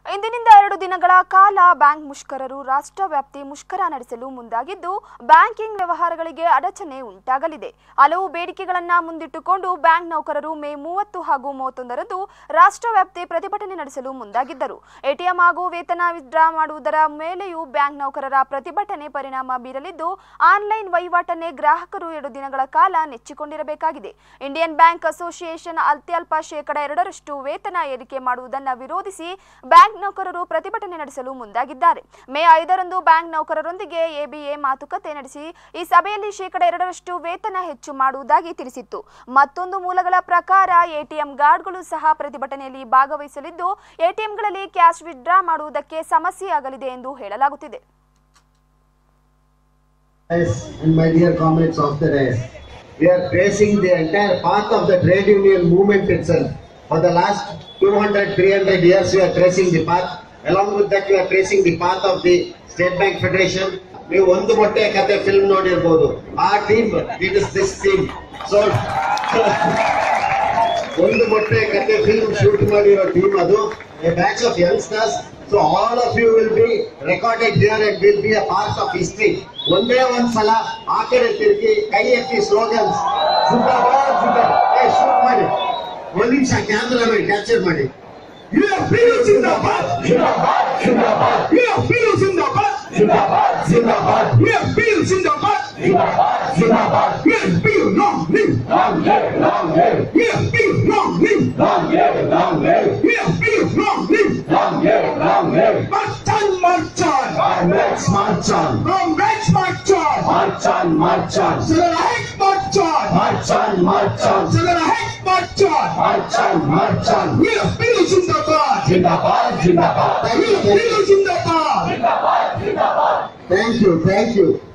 ಇಂದಿನಿಂದ ಎರಡು ದಿನಗಳ ಕಾಲ ಬ್ಯಾಂಕ್ ಮುಷ್ಕರರು ರಾಷ್ಟ್ರ ವ್ಯಾಪ್ತಿ ಮುಷ್ಕರ ನಡೆಸಲು ಮುಂದಾಗಿದ್ದು ಬ್ಯಾಂಕಿಂಗ್ ವ್ಯವಹಾರಗಳಿಗೆ ಅಡಚಣೆ ಉಂಟಾಗಲಿದೆ ಹಲವು ಬೇಡಿಕೆಗಳನ್ನ ಮುಂದಿಟ್ಟುಕೊಂಡು ಬ್ಯಾಂಕ್ ನೌಕರರು ಮೇ ಮೂವತ್ತು ಹಾಗೂ ಮೂವತ್ತೊಂದರಂದು ರಾಷ್ಟ್ರ ವ್ಯಾಪ್ತಿ ಪ್ರತಿಭಟನೆ ನಡೆಸಲು ಮುಂದಾಗಿದ್ದರು ಎಟಿಎಂ ಹಾಗೂ ವೇತನ ವಿತ್ಡ್ರಾ ಮಾಡುವುದರ ಮೇಲೆಯೂ ಬ್ಯಾಂಕ್ ನೌಕರರ ಪ್ರತಿಭಟನೆ ಪರಿಣಾಮ ಬೀರಲಿದ್ದು ಆನ್ಲೈನ್ ವಹಿವಾಟನ್ನೇ ಗ್ರಾಹಕರು ಎರಡು ದಿನಗಳ ಕಾಲ ನೆಚ್ಚಿಕೊಂಡಿರಬೇಕಾಗಿದೆ ಇಂಡಿಯನ್ ಬ್ಯಾಂಕ್ ಅಸೋಸಿಯೇಷನ್ ಅತ್ಯಲ್ಪ ಶೇಕಡ ಎರಡರಷ್ಟು ವೇತನ ಏರಿಕೆ ಮಾಡುವುದನ್ನು ವಿರೋಧಿಸಿ ಬ್ಯಾಂಕ್ ನೌಕರರು ಪ್ರತಿಭಟನೆ ನಡೆಸಲು ಮುಂದಾಗಿದ್ದಾರೆ ಮೇ ಐದರಂದು ಬ್ಯಾಂಕ್ ನೌಕರರೊಂದಿಗೆ ಎಬಿಎ ಮಾತುಕತೆ ನಡೆಸಿ ಈ ಸಭೆಯಲ್ಲಿ ಶೇಕಡ ಎರಡರಷ್ಟು ವೇತನ ಹೆಚ್ಚು ಮಾಡುವುದಾಗಿ ತಿಳಿಸಿತ್ತು ಮತ್ತೊಂದು ಮೂಲಗಳ ಪ್ರಕಾರ ಎಟಿಎಂ ಗಾರ್ಡ್ಗಳು ಸಹ ಪ್ರತಿಭಟನೆಯಲ್ಲಿ ಭಾಗವಹಿಸಲಿದ್ದು ಎಟಿಎಂಗಳಲ್ಲಿ ಕ್ಯಾಶ್ ವಿತ್ಡ್ರಾ ಮಾಡುವುದಕ್ಕೆ ಸಮಸ್ಯೆಯಾಗಲಿದೆ ಎಂದು ಹೇಳಲಾಗುತ್ತಿದೆ Yes, and my dear comrades of the rest, we are tracing the entire path of the trade union movement itself. For the last 200, 300 years, we are tracing the path. Along with that, we are tracing the path of the State Bank Federation. ನೀವು ಒಂದು ಮೊಟ್ಟೆ ಕತೆ film ನೋಡಿರ್ಬೋದು ಆ team it is this team so ಒಂದು ಮೊಟ್ಟೆ ಕತೆ film shoot ಮಾಡಿರೋ ಟೀಮ್ ಅದು a batch of youngsters so all of you will be recorded here and will be a part of history ಒಂದೇ ಒಂದ್ ಸಲ ಆ ಕಡೆ ತಿರುಗಿ ಕೈ ಎತ್ತಿ ಸ್ಲೋಗನ್ಸ್ ಜಿಂದಾಬಾದ್ ಜಿಂದಾಬಾದ್ ಶೂಟ್ ಮಾಡಿ ಒಂದ್ ನಿಮಿಷ ಕ್ಯಾಮ್ರಾಮನ್ ಕ್ಯಾಪ್ಚರ್ ಮಾಡಿ UFPU Zindabad! Zindabad! Zindabad! UFPU Zindabad! Zindabad! Zindabad! UFPU Zindabad! Zindabad! Zindabad! UFPU long live! Long live! Long live! UFPU long live! Long live! Long live! UFPU long live! Long live! Long live! March on! March on! Let's march on. Comrades march on! March on, march on. Select march on! March on, march on. Select march on! March on, march on. UFPU Zindabad! Zindabad, Zindabad. UFPU Zindabad! Thank you, thank you.